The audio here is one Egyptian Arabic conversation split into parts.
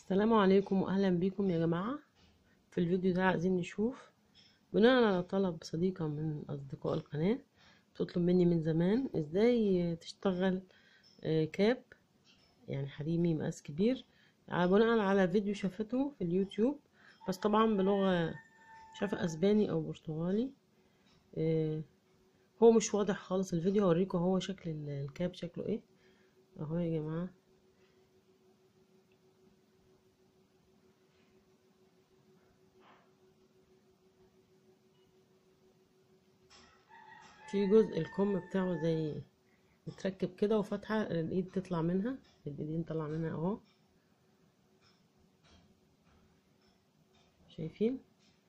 السلام عليكم واهلا بيكم يا جماعة في الفيديو ده عايزين نشوف بناء على طلب صديقة من اصدقاء القناة بتطلب مني من زمان ازاي تشتغل آه، كاب يعني حريمي مقاس كبير ع- بناء على فيديو شافته في اليوتيوب بس طبعا بلغة شافة اسباني او برتغالي آه، هو مش واضح خالص الفيديو هوريكم هو شكل ال- الكاب شكله ايه اهو يا جماعة في جزء الكم بتاعه زي متركب كده وفتحة الايد تطلع منها الايدين طلع منها اهو شايفين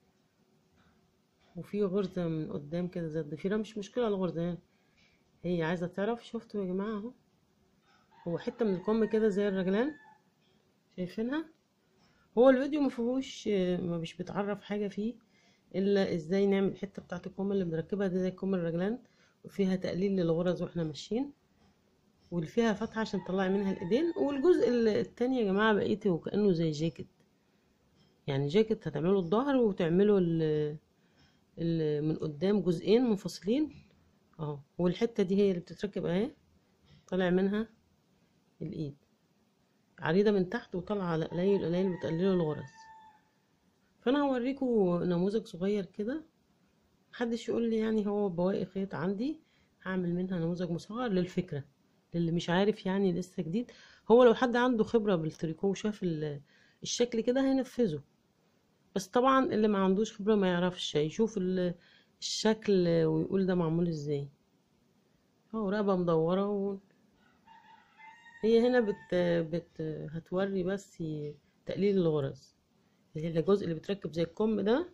وفي غرزة من قدام كده زي الضفيرة مش مشكلة الغرزة يعني هي عايزة تعرف شفتوا يا جماعة اهو هو حتة من الكم كده زي الرجلان شايفينها هو الفيديو مفيهوش ما مش بتعرف حاجة فيه الا ازاي نعمل الحته بتاعه الكم اللي بنركبها دي زي كم الرجلان وفيها تقليل للغرز واحنا ماشيين واللي فيها فتحه عشان تطلعي منها الايدين والجزء التاني يا جماعه بقيته وكانه زي جاكيت يعني جاكيت هتعملوا الظهر وتعملوا ال ال من قدام جزئين منفصلين اهو والحته دي هي اللي بتتركب اهي طالع منها الايد عريضه من تحت وطالعه على قليل قليل بتقللوا الغرز فانا هوريكم نموذج صغير كده محدش يقول لي يعني هو بواقي خيط عندي هعمل منها نموذج مصغر للفكرة للي مش عارف يعني لسه جديد هو لو حد عنده خبرة بالتريكو وشاف ال- الشكل كده هينفذه بس طبعا اللي ما عندوش خبرة ما يعرفش يشوف ال- الشكل ويقول ده معمول ازاي اهو رقبة مدورة و... هي هنا بت... بت... هتوري بس تقليل الغرز اللي هي الجزء اللي بتركب زي الكم ده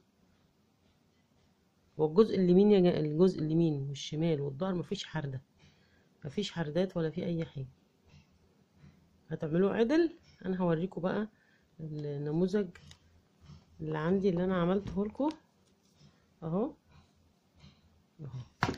هو الجزء اليمين يا جا- الجزء اليمين والشمال والظهر مفيش حردة مفيش حردات ولا في اي حاجة هتعملوه عدل انا هوريكم بقى النموذج اللي عندي اللي انا عملته لكم اهو اهو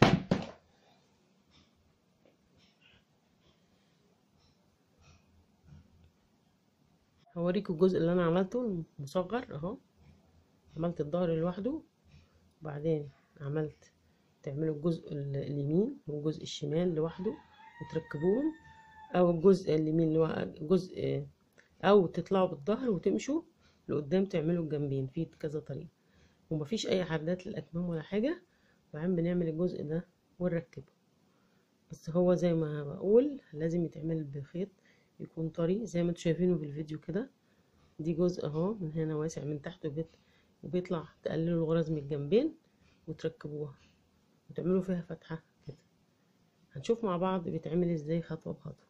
هوريكم الجزء اللي انا عملته مصغر اهو عملت الظهر لوحده وبعدين عملت تعملوا الجزء ال- اليمين والجزء الشمال لوحده وتركبوهم او الجزء اليمين لوحده جزء او تطلعوا بالظهر وتمشوا لقدام تعملوا الجنبين في كذا طريقة ومفيش اي حردات للاكمام ولا حاجة وبعدين بنعمل الجزء ده ونركبه بس هو زي ما بقول لازم يتعمل بخيط يكون طري زي ما انتوا شايفينه في الفيديو كده دي جزء اهو من هنا واسع من تحت وبيت وبيطلع تقللوا الغرز من الجنبين وتركبوها وتعملوا فيها فتحة كده هنشوف مع بعض بيتعمل ازاي خطوة بخطوة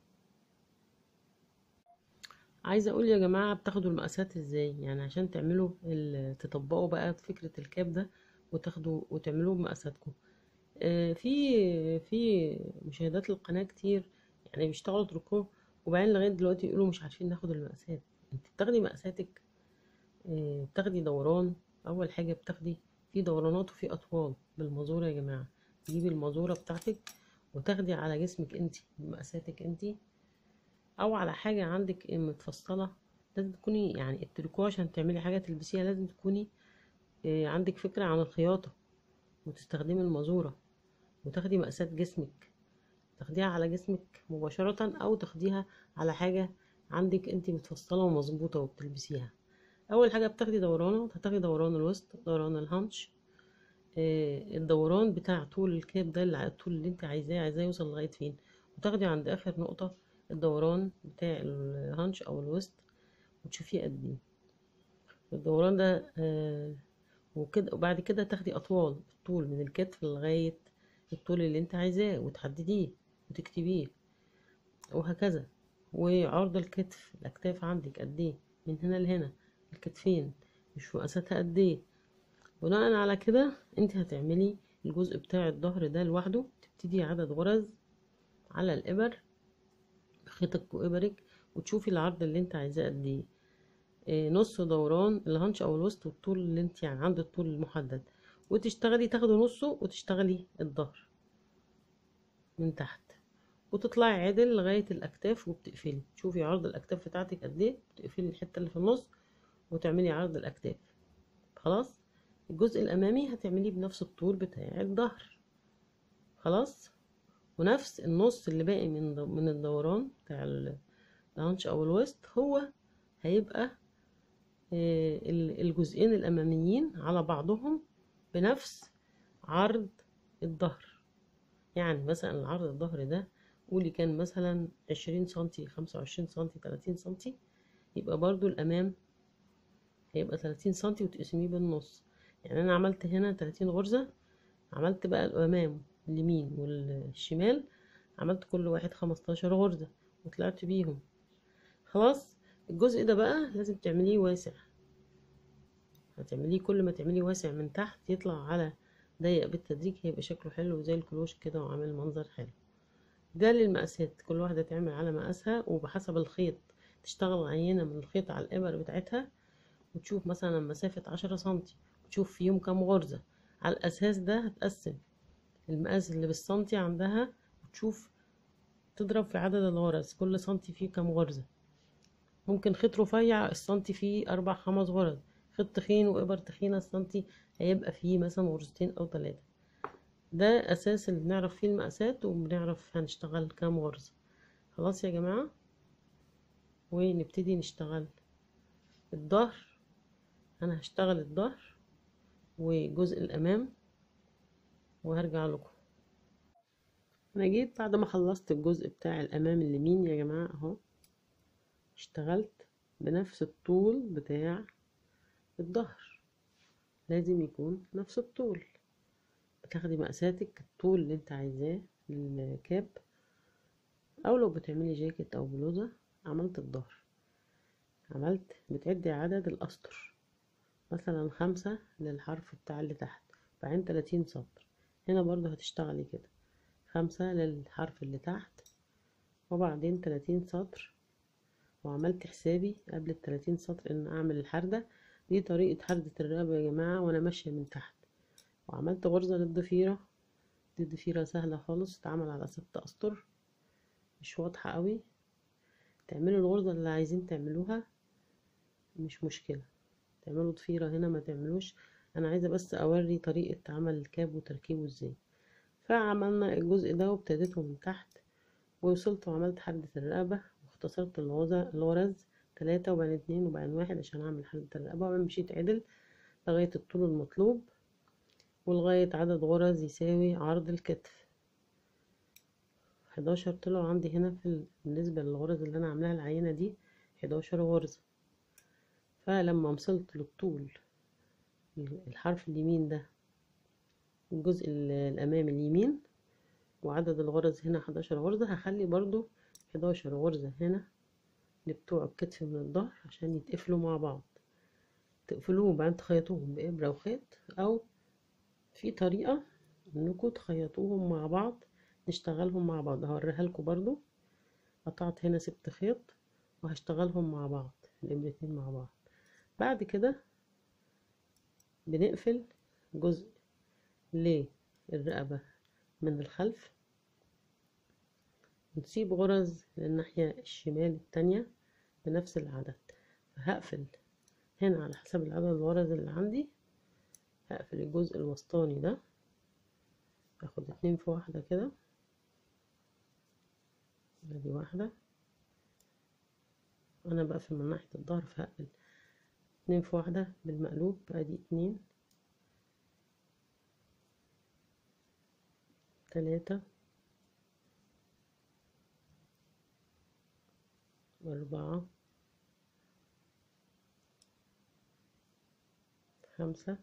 عايزة اقول يا جماعة بتاخدوا المقاسات ازاي يعني عشان تعملوا ال- تطبقوا بقى فكرة الكاب ده وتاخدوا وتعملوه بمقاساتكم آه، في في مشاهدات للقناة كتير يعني بيشتغلوا تركوه وبعدين لغاية دلوقتي يقولوا مش عارفين ناخد المقاسات انت بتاخدي مقاساتك آه، بتاخدي دوران اول حاجة بتاخدي في دورانات وفي اطوال بالمازورة يا جماعة تجيبي المازورة بتاعتك وتاخدي على جسمك انت بمقاساتك انت او على حاجة عندك متفصلة لازم تكوني يعني التريكو عشان تعملي حاجة تلبسيها لازم تكوني آه، عندك فكرة عن الخياطة وتستخدمي المازورة وتاخدي مقاسات جسمك تاخديها على جسمك مباشرة او تاخديها على حاجة عندك انت متفصلة ومظبوطة وبتلبسيها اول حاجة بتاخدي دورانات هتاخدي دوران الوسط دوران الهانش آه، الدوران بتاع طول الكاب ده اللي الطول اللي انت عايزاه عايزاه يوصل لغاية فين وتاخدي عند اخر نقطة الدوران بتاع الهانش او الوسط وتشوفيه قد ايه الدوران ده آه، وكده وبعد كده تاخدي اطوال الطول من الكتف لغاية الطول اللي انت عايزاه وتحدديه وتكتبيه وهكذا وعرض الكتف الاكتاف عندك قد ايه من هنا لهنا الكتفين مش مقاساتها قد ايه بناء على كده انت هتعملي الجزء بتاع الظهر ده لوحده تبتدي عدد غرز على الابر خيطك وابرك وتشوفي العرض اللي انت عايزاه قد ايه إيه، نص دوران الهانش او الوسط والطول اللي انت يعني عند الطول المحدد وتشتغلي تاخدي نصه وتشتغلي الظهر من تحت وتطلعي عدل لغاية الأكتاف وبتقفلي شوفي عرض الأكتاف بتاعتك قد ايه بتقفلي الحتة اللي في النص وتعملي عرض الأكتاف خلاص الجزء الأمامي هتعمليه بنفس الطول بتاع الظهر خلاص ونفس النص اللي باقي من من الدوران بتاع الهانش أو الوسط هو هيبقى الجزئين الأماميين على بعضهم بنفس عرض الظهر يعني مثلا العرض الظهر ده قولي كان مثلا عشرين سنتي خمسة وعشرين سنتي تلاتين سنتي يبقى برضو الأمام هيبقى تلاتين سنتي وتقسميه بالنص يعني أنا عملت هنا تلاتين غرزة عملت بقى الأمام اليمين والشمال عملت كل واحد خمستاشر غرزة وطلعت بيهم خلاص الجزء ده بقى لازم تعمليه واسع هتعمليه كل ما تعمليه واسع من تحت يطلع على ضيق بالتدريج هيبقى شكله حلو زي الكلوش كده وعامل منظر حلو ده للمقاسات كل واحدة تعمل على مقاسها وبحسب الخيط تشتغل عينة من الخيط على الإبر بتاعتها وتشوف مثلا مسافة عشرة سنتي وتشوف فيهم كام غرزة على الأساس ده هتقسم المقاس اللي بالسنتي عندها وتشوف تضرب في عدد الغرز كل سنتي فيه كام غرزة ممكن خيط رفيع السنتي فيه أربع خمس غرز خيط تخين وإبر تخينة السنتي هيبقى فيه مثلا غرزتين أو تلاتة ده أساس اللي بنعرف فيه المقاسات وبنعرف هنشتغل كام غرزة خلاص يا جماعة ونبتدي نشتغل الظهر أنا هشتغل الظهر وجزء الأمام وهرجع لكم أنا جيت بعد ما خلصت الجزء بتاع الأمام اليمين يا جماعة أهو اشتغلت بنفس الطول بتاع الظهر لازم يكون نفس الطول بتاخدي مقاساتك الطول اللي انت عايزاه للكاب او لو بتعملي جاكيت او بلوزة عملت الظهر عملت بتعدي عدد الاسطر مثلا خمسة للحرف بتاع اللي تحت بعدين تلاتين سطر هنا برضو هتشتغلي كده خمسة للحرف اللي تحت وبعدين تلاتين سطر وعملت حسابي قبل التلاتين سطر ان اعمل الحردة دي طريقة حردة الرقبة يا جماعة وانا ماشية من تحت وعملت غرزة للضفيرة دي الضفيرة سهلة خالص تتعمل على ست اسطر مش واضحة قوي تعملوا الغرزة اللي عايزين تعملوها مش مشكلة تعملوا ضفيرة هنا ما تعملوش انا عايزة بس اوري طريقة عمل الكاب وتركيبه ازاي فعملنا الجزء ده وابتديته من تحت ووصلت وعملت حردة الرقبة واختصرت الغرز تلاتة وبعدين اتنين وبعدين واحد عشان اعمل حردة الرقبة وبعدين مشيت عدل لغاية الطول المطلوب ولغاية عدد غرز يساوي عرض الكتف حداشر طلعوا عندي هنا في بالنسبة للغرز اللي انا عاملاها العينة دي حداشر غرزة فلما وصلت للطول الحرف اليمين ده الجزء الامامي اليمين وعدد الغرز هنا حداشر غرزة هخلي برضو حداشر غرزة هنا لبتوع الكتف من الظهر عشان يتقفلوا مع بعض تقفلوهم وبعدين تخيطوهم بإبرة وخيط أو في طريقة انكم تخيطوهم مع بعض نشتغلهم مع بعض هوريها لكم برضو قطعت هنا سبت خيط وهشتغلهم مع بعض الابرتين مع بعض بعد كده بنقفل جزء للرقبة من الخلف ونسيب غرز للناحية الشمال التانية بنفس العدد هقفل هنا على حسب العدد الغرز اللي عندي هقفل الجزء الوسطاني ده هاخد اتنين في واحدة كده ادي واحدة انا بقفل من ناحية الظهر فهقفل اتنين في واحدة بالمقلوب ادي اتنين تلاتة أربعة خمسة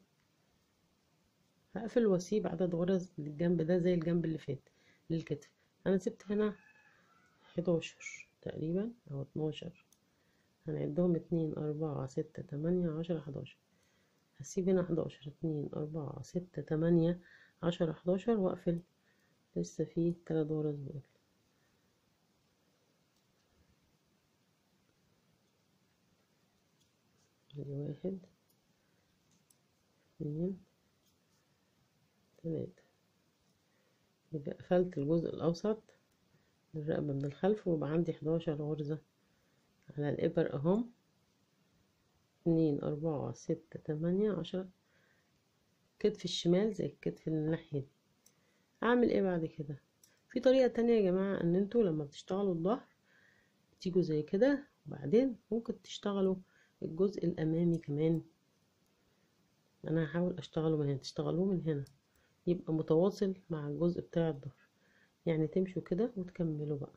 هقفل واسيب عدد غرز للجنب ده زي الجنب اللي فات للكتف انا سبت هنا حداشر تقريبا او اتناشر هنعدهم اتنين اربعة ستة تمانية عشرة حداشر هسيب هنا حداشر اتنين اربعة ستة تمانية عشرة حداشر واقفل لسه فيه تلات غرز دول ادي واحد اتنين تلاتة يبقى قفلت الجزء الأوسط الرقبة من الخلف ويبقى عندي حداشر غرزة على الإبر أهم اتنين أربعة ستة تمانية عشرة كتف الشمال زي الكتف الناحية دي أعمل ايه بعد كده في طريقة تانية يا جماعة ان انتوا لما بتشتغلوا الظهر تيجوا زي كده وبعدين ممكن تشتغلوا الجزء الأمامي كمان أنا هحاول أشتغله من هنا تشتغلوه من هنا يبقى متواصل مع الجزء بتاع الظهر يعني تمشوا كده وتكملوا بقى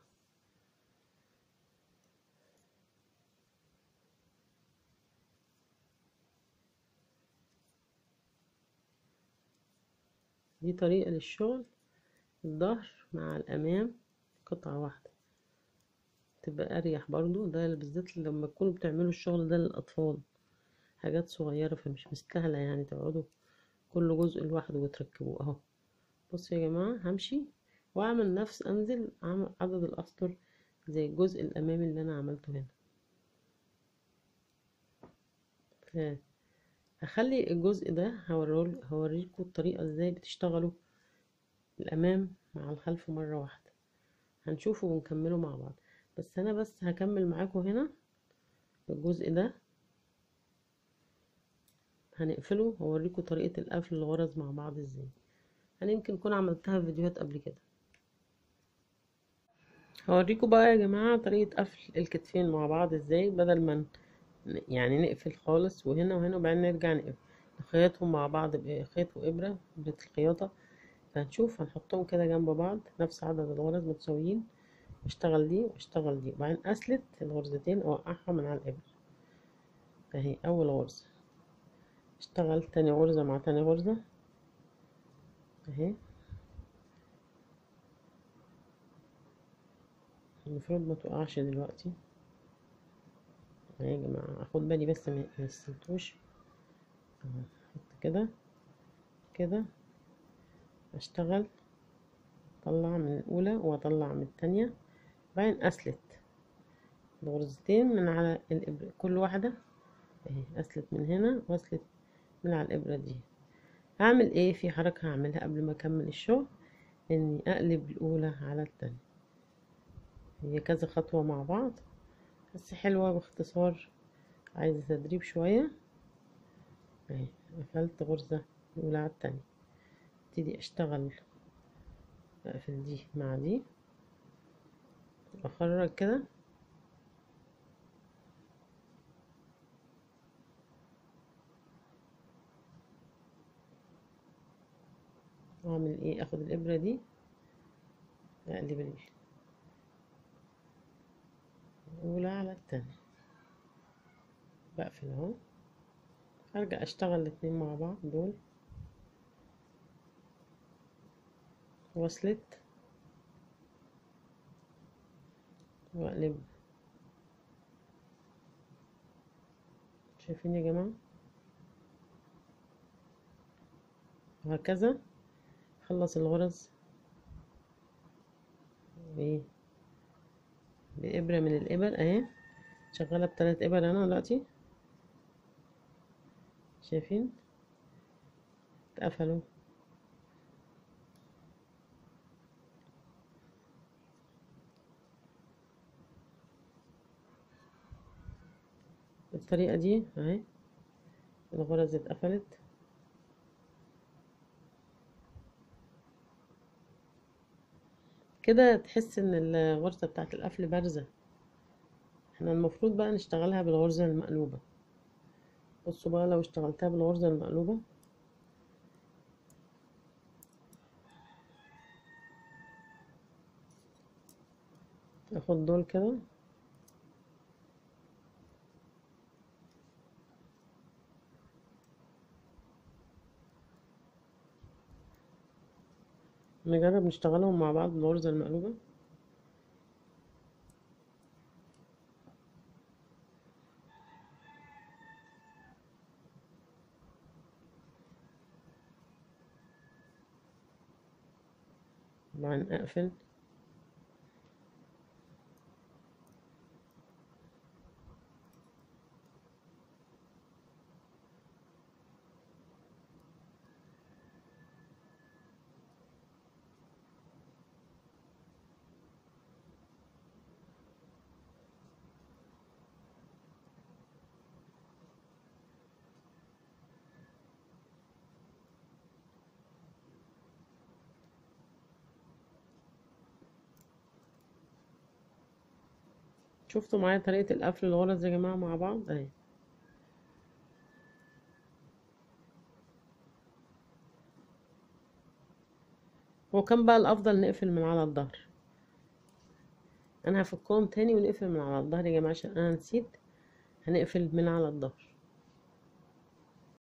دي طريقة للشغل الظهر مع الأمام قطعة واحدة تبقى أريح برضو ده بالذات لما تكونوا بتعملوا الشغل ده للأطفال حاجات صغيرة فمش مستاهلة يعني تقعدوا كل جزء لوحده وتركبوه اهو بصوا يا جماعة همشي واعمل نفس انزل عدد الاسطر زي الجزء الامامي اللي انا عملته هنا هخلي الجزء ده هوريكم الطريقة ازاي بتشتغلوا الامام مع الخلف مرة واحدة هنشوفه ونكمله مع بعض بس انا بس هكمل معاكم هنا الجزء ده هنقفله واوريكم طريقة القفل الغرز مع بعض ازاي انا يمكن اكون عملتها في فيديوهات قبل كده هوريكم بقى يا جماعة طريقة قفل الكتفين مع بعض ازاي بدل ما يعني نقفل خالص وهنا وهنا وبعدين نرجع نقفل نخيطهم مع بعض بخيط وإبرة إبرة الخياطة فهنشوف هنحطهم كده جنب بعض نفس عدد الغرز متساويين اشتغل دي واشتغل دي وبعدين اسلت الغرزتين اوقعها من على الإبرة اهي اول غرزة اشتغل تاني غرزة مع تاني غرزة اهي المفروض ما تقعش دلوقتي اهي يا جماعة اخد بالي بس ما يسلتوش احط كده كده اشتغل اطلع من الاولى واطلع من التانية بعدين اسلت الغرزتين من على الابرة كل واحدة اهي اسلت من هنا واسلت من على الابرة دي هعمل ايه في حركة هعملها قبل ما اكمل الشغل اني اقلب الاولى على التانية هي كذا خطوة مع بعض بس حلوة باختصار عايزة تدريب شوية اهي قفلت غرزة الاولى على التانية ابتدي اشتغل اقفل دي مع دي اخرج كده واعمل ايه اخد الابرة دي اقلب الاولى على التانية بقفل اهو ارجع اشتغل الاتنين مع بعض دول وصلت واقلب شايفين يا جماعة وهكذا خلص الغرز بايه بإبرة من الإبر اهي شغالة بتلات إبر أنا دلوقتي شايفين اتقفلوا بالطريقة دي اهي الغرز اتقفلت كده تحس ان الغرزة بتاعت القفل بارزة احنا المفروض بقى نشتغلها بالغرزة المقلوبة بصوا بقى لو اشتغلتها بالغرزة المقلوبة اخد دول كده نجرب نشتغلهم مع بعض بالغرزة المقلوبة طبعا اقفل شفتوا معايا طريقة القفل الغرز يا جماعة مع بعض اهي هو كان بقى الافضل نقفل من على الظهر انا هفكهم تاني ونقفل من على الظهر يا جماعة عشان انا نسيت هنقفل من على الظهر